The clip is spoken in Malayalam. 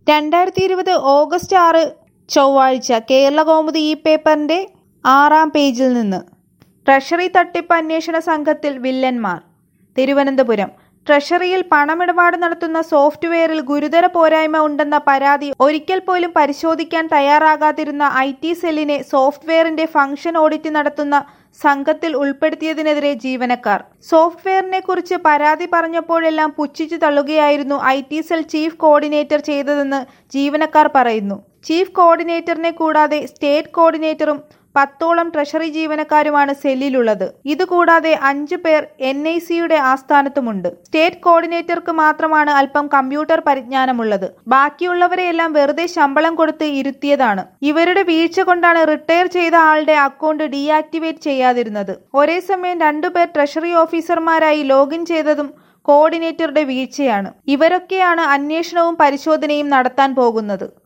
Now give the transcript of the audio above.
രണ്ടായിരത്തി ഇരുപത് ഓഗസ്റ്റ് ആറ് ചൊവ്വാഴ്ച കേരളകൗമുദി ഈ പേപ്പറിന്റെ ആറാം പേജിൽ നിന്ന് ട്രഷറി തട്ടിപ്പ് അന്വേഷണ സംഘത്തിൽ വില്ലന്മാർ തിരുവനന്തപുരം ട്രഷറിയിൽ പണമിടപാട് നടത്തുന്ന സോഫ്റ്റ്വെയറിൽ ഗുരുതര പോരായ്മ ഉണ്ടെന്ന പരാതി ഒരിക്കൽ പോലും പരിശോധിക്കാൻ തയ്യാറാകാതിരുന്ന ഐ ടി സെല്ലിനെ സോഫ്റ്റ്വെയറിന്റെ ഫംഗ്ഷൻ ഓഡിറ്റ് നടത്തുന്ന സംഘത്തിൽ ഉൾപ്പെടുത്തിയതിനെതിരെ ജീവനക്കാർ സോഫ്റ്റ്വെയറിനെ കുറിച്ച് പരാതി പറഞ്ഞപ്പോഴെല്ലാം പുച്ഛിച്ചു തള്ളുകയായിരുന്നു I T cell chief coordinator ചെയ്തതെന്ന് ജീവനക്കാർ പറയുന്നു ചീഫ് കോർഡിനേറ്ററിനെ കൂടാതെ സ്റ്റേറ്റ് കോർഡിനേറ്ററും പത്തോളം ട്രഷറി ജീവനക്കാരുമാണ് സെല്ലിലുള്ളത് ഇതുകൂടാതെ അഞ്ചു പേർ എൻ ഐ സിയുടെ ആസ്ഥാനത്തുമുണ്ട് സ്റ്റേറ്റ് കോർഡിനേറ്റർക്ക് മാത്രമാണ് അല്പം കമ്പ്യൂട്ടർ പരിജ്ഞാനമുള്ളത് ബാക്കിയുള്ളവരെയെല്ലാം വെറുതെ ശമ്പളം കൊടുത്ത് ഇരുത്തിയതാണ് ഇവരുടെ വീഴ്ച കൊണ്ടാണ് റിട്ടയർ ചെയ്ത ആളുടെ അക്കൗണ്ട് ഡീആക്ടിവേറ്റ് ചെയ്യാതിരുന്നത് ഒരേ സമയം രണ്ടുപേർ ട്രഷറി ഓഫീസർമാരായി ലോഗിൻ ചെയ്തതും കോർഡിനേറ്ററുടെ വീഴ്ചയാണ് ഇവരൊക്കെയാണ് അന്വേഷണവും പരിശോധനയും നടത്താൻ പോകുന്നത്